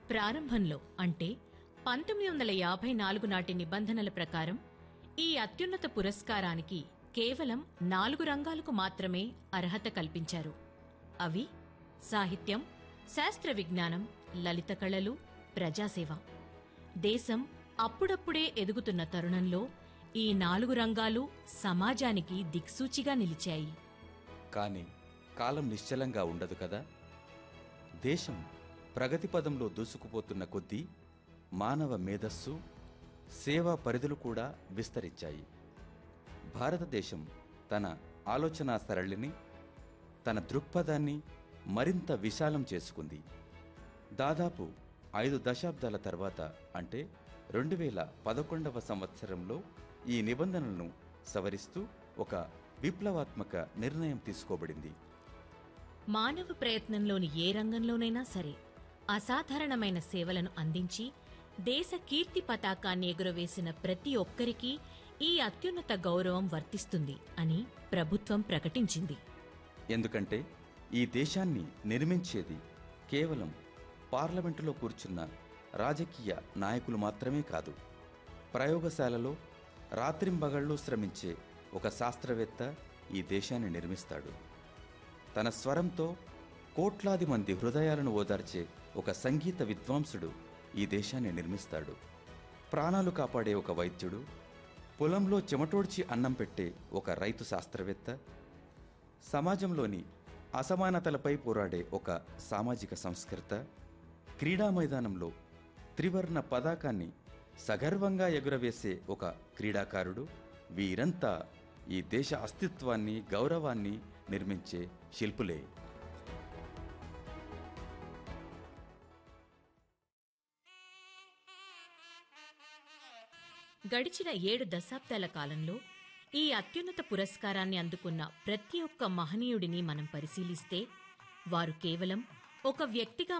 ప్రారంభంలో అంటే పంతొమ్మిది వందల యాభై నాలుగు నాటి నిబంధనల ప్రకారం ఈ అత్యున్నత పురస్కారానికి కేవలం నాలుగు రంగాలకు మాత్రమే అర్హత కల్పించారు అవి సాహిత్యం శాస్త్ర విజ్ఞానం లలిత కళలు ప్రజాసేవ దేశం అప్పుడప్పుడే ఎదుగుతున్న తరుణంలో ఈ నాలుగు రంగాలు సమాజానికి దిక్సూచిగా నిలిచాయి కానీ కాలం నిశ్చలంగా ఉండదు కదా దేశం ప్రగతి పదంలో దూసుకుపోతున్న కొద్దీ మానవ మేధస్సు సేవా పరిధులు కూడా విస్తరించాయి భారతదేశం తన ఆలోచనా సరళిని తన దృక్పథాన్ని మరింత విశాలం చేసుకుంది దాదాపు ఐదు దశాబ్దాల తర్వాత అంటే రెండు వేల పదకొండవ సంవత్సరంలో ఈ నిబంధనలను సవరిస్తూ ఒక విప్లవాత్మక నిర్ణయం తీసుకోబడింది మానవ ప్రయత్నంలోని ఏ రంగంలోనైనా సరే అసాధారణమైన సేవలను అందించి దేశ కీర్తి పతాకాన్ని ఎగురవేసిన ప్రతి ఒక్కరికి ఈ అత్యున్నత గౌరవం వర్తిస్తుంది అని ప్రభుత్వం ప్రకటించింది ఎందుకంటే ఈ దేశాన్ని నిర్మించేది కేవలం పార్లమెంటులో కూర్చున్న రాజకీయ నాయకులు మాత్రమే కాదు ప్రయోగశాలలో రాత్రింబగళ్ళు శ్రమించే ఒక శాస్త్రవేత్త ఈ దేశాన్ని నిర్మిస్తాడు తన స్వరంతో కోట్లాది మంది హృదయాలను ఓదార్చే ఒక సంగీత విద్వాంసుడు ఈ దేశాన్ని నిర్మిస్తాడు ప్రాణాలు కాపాడే ఒక వైద్యుడు పొలంలో చెమటోడ్చి అన్నం పెట్టే ఒక రైతు శాస్త్రవేత్త సమాజంలోని అసమానతలపై పోరాడే ఒక సామాజిక సంస్కర్త క్రీడా మైదానంలో త్రివర్ణ పతాకాన్ని సగర్వంగా ఎగురవేసే ఒక క్రీడాకారుడు వీరంతా ఈ దేశ అస్తిత్వాన్ని గౌరవాన్ని నిర్మించే శిల్పులే గడిచిన ఏడు దశాబ్దాల కాలంలో ఈ అత్యున్నత పురస్కారాన్ని అందుకున్న ప్రతి ఒక్క మహనీయుడిని మనం పరిశీలిస్తే వారు కేవలం ఒక వ్యక్తిగా